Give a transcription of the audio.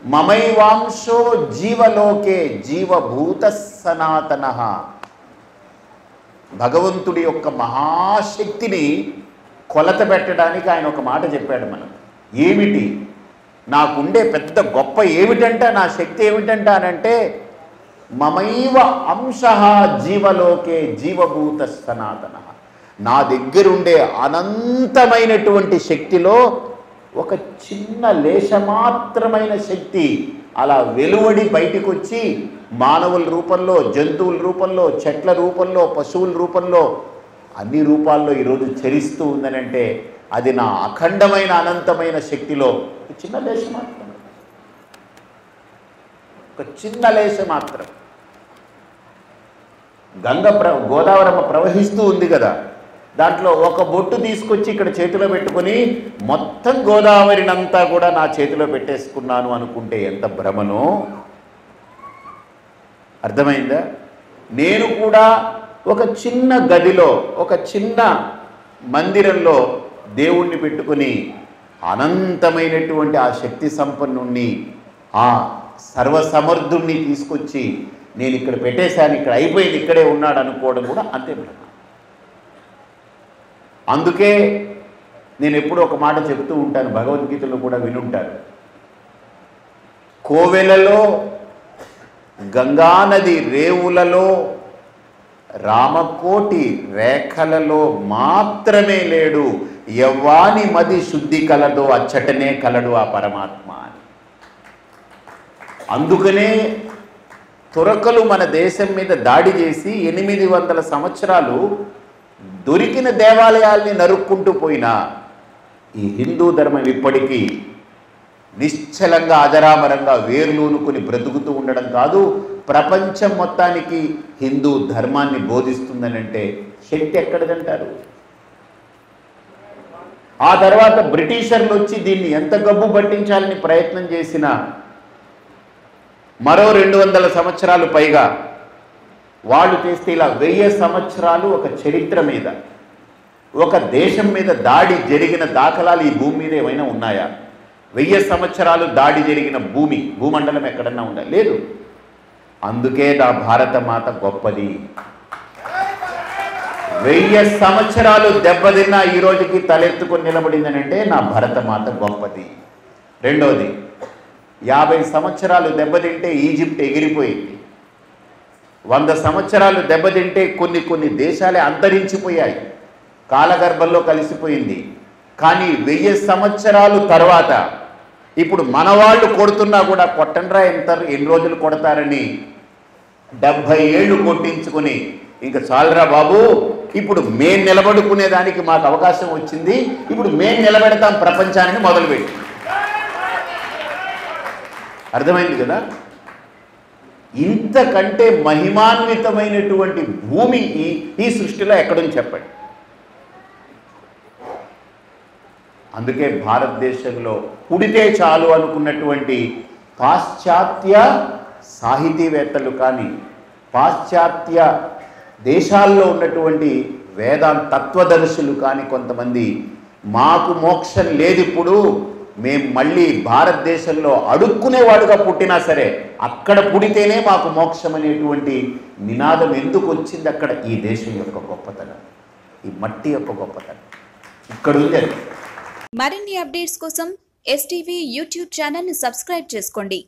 మమైవాంశో జీవలోకే జీవభూత సనాతన భగవంతుడి యొక్క మహాశక్తిని కొలత పెట్టడానికి ఆయన ఒక మాట చెప్పాడు మనం ఏమిటి నాకుండే పెద్ద గొప్ప ఏమిటంట నా శక్తి ఏమిటంట అనంటే మమైవ అంశ జీవలోకే జీవభూత సనాతన నా దగ్గరుండే అనంతమైనటువంటి శక్తిలో ఒక చిన్న లేశమాత్రమైన శక్తి అలా వెలువడి బయటికి వచ్చి మానవుల రూపంలో జంతువుల రూపంలో చెట్ల రూపంలో పశువుల రూపంలో అన్ని రూపాల్లో ఈరోజు చరిస్తూ ఉందనంటే అది నా అఖండమైన అనంతమైన శక్తిలో ఒక చిన్న లేశ మాత్రం ఒక చిన్న లేశ మాత్రం గంగ ప్ర గోదావరమ్మ ప్రవహిస్తూ ఉంది కదా దాంట్లో ఒక బొట్టు తీసుకొచ్చి ఇక్కడ చేతిలో పెట్టుకొని మొత్తం గోదావరినంతా కూడా నా చేతిలో పెట్టేసుకున్నాను అనుకుంటే ఎంత భ్రమనో అర్థమైందా నేను కూడా ఒక చిన్న గదిలో ఒక చిన్న మందిరంలో దేవుణ్ణి పెట్టుకొని అనంతమైనటువంటి ఆ శక్తి సంపన్నుణ్ణి ఆ సర్వసమర్థుణ్ణి తీసుకొచ్చి నేను ఇక్కడ పెట్టేశాను ఇక్కడ అయిపోయింది ఇక్కడే ఉన్నాడు అనుకోవడం కూడా అంతే భ్రమ అందుకే నేను ఎప్పుడూ ఒక మాట చెప్తూ ఉంటాను భగవద్గీతలో కూడా వినుంటాను కోవెలలో గంగానది రేవులలో రామకోటి రేఖలలో మాత్రమే లేడు యవ్వాని మది శుద్ధి కలదో అచ్చటనే కలడు ఆ పరమాత్మ అని అందుకనే తురకలు మన దేశం మీద దాడి చేసి ఎనిమిది వందల సంవత్సరాలు దొరికిన దేవాలయాల్ని నరుక్కుంటూ పోయినా ఈ హిందూ ధర్మం ఇప్పటికీ నిశ్చలంగా అజరామరంగా వేర్లూనుకుని బ్రతుకుతూ ఉండడం కాదు ప్రపంచం మొత్తానికి హిందూ ధర్మాన్ని బోధిస్తుందనంటే శక్తి ఎక్కడిదంటారు ఆ తర్వాత బ్రిటిషర్లు వచ్చి దీన్ని ఎంత గబ్బు పట్టించాలని ప్రయత్నం చేసినా మరో రెండు వందల సంవత్సరాలు పైగా వాళ్ళు చేస్తే ఇలా వెయ్యి సంవత్సరాలు ఒక చరిత్ర మీద ఒక దేశం మీద దాడి జరిగిన దాఖలాలు ఈ భూమి మీద ఏమైనా ఉన్నాయా వెయ్యి సంవత్సరాలు దాడి జరిగిన భూమి భూమండలం ఎక్కడన్నా ఉందా లేదు అందుకే నా భారత మాత గొప్పది వెయ్యి సంవత్సరాలు దెబ్బతిన్నా ఈ రోజుకి తలెత్తుకొని నిలబడిందనంటే నా భరతమాత గొప్పది రెండోది యాభై సంవత్సరాలు దెబ్బతింటే ఈజిప్ట్ ఎగిరిపోయింది వంద సంవత్సరాలు దెబ్బతింటే కొన్ని కొన్ని దేశాలే అంతరించిపోయాయి కాలగర్భంలో కలిసిపోయింది కానీ వెయ్యి సంవత్సరాలు తర్వాత ఇప్పుడు మన వాళ్ళు కొడుతున్నా కూడా కొట్టండ్రా ఎంత ఎన్ని రోజులు కొడతారని డెబ్భై ఏళ్ళు కొట్టించుకుని ఇంకా చాలరా బాబు ఇప్పుడు మేం నిలబడుకునేదానికి మాకు అవకాశం వచ్చింది ఇప్పుడు మేం నిలబెడతాం ప్రపంచాన్ని మొదలుపెట్టి అర్థమైంది కదా ఇంతకంటే మహిమాన్వితమైనటువంటి భూమి ఈ ఈ సృష్టిలో ఎక్కడుంది చెప్పండి అందుకే భారతదేశంలో పుడితే చాలు అనుకున్నటువంటి పాశ్చాత్య సాహితీవేత్తలు కానీ పాశ్చాత్య దేశాల్లో ఉన్నటువంటి వేదాంత తత్వదర్శులు కానీ కొంతమంది మాకు మోక్షం లేదు ఇప్పుడు మేము మళ్ళీ భారతదేశంలో అడుక్కునేవాడుగా పుట్టినా సరే అక్కడ పుడితేనే మాకు మోక్షం అనేటువంటి నినాదం ఎందుకు వచ్చింది అక్కడ ఈ దేశం యొక్క గొప్పతనం ఈ మట్టి యొక్క గొప్పతనం ఇక్కడ ఉంది అది మరిన్ని అప్డేట్స్ కోసం ఎస్టీవీ యూట్యూబ్ ఛానల్ని సబ్స్క్రైబ్ చేసుకోండి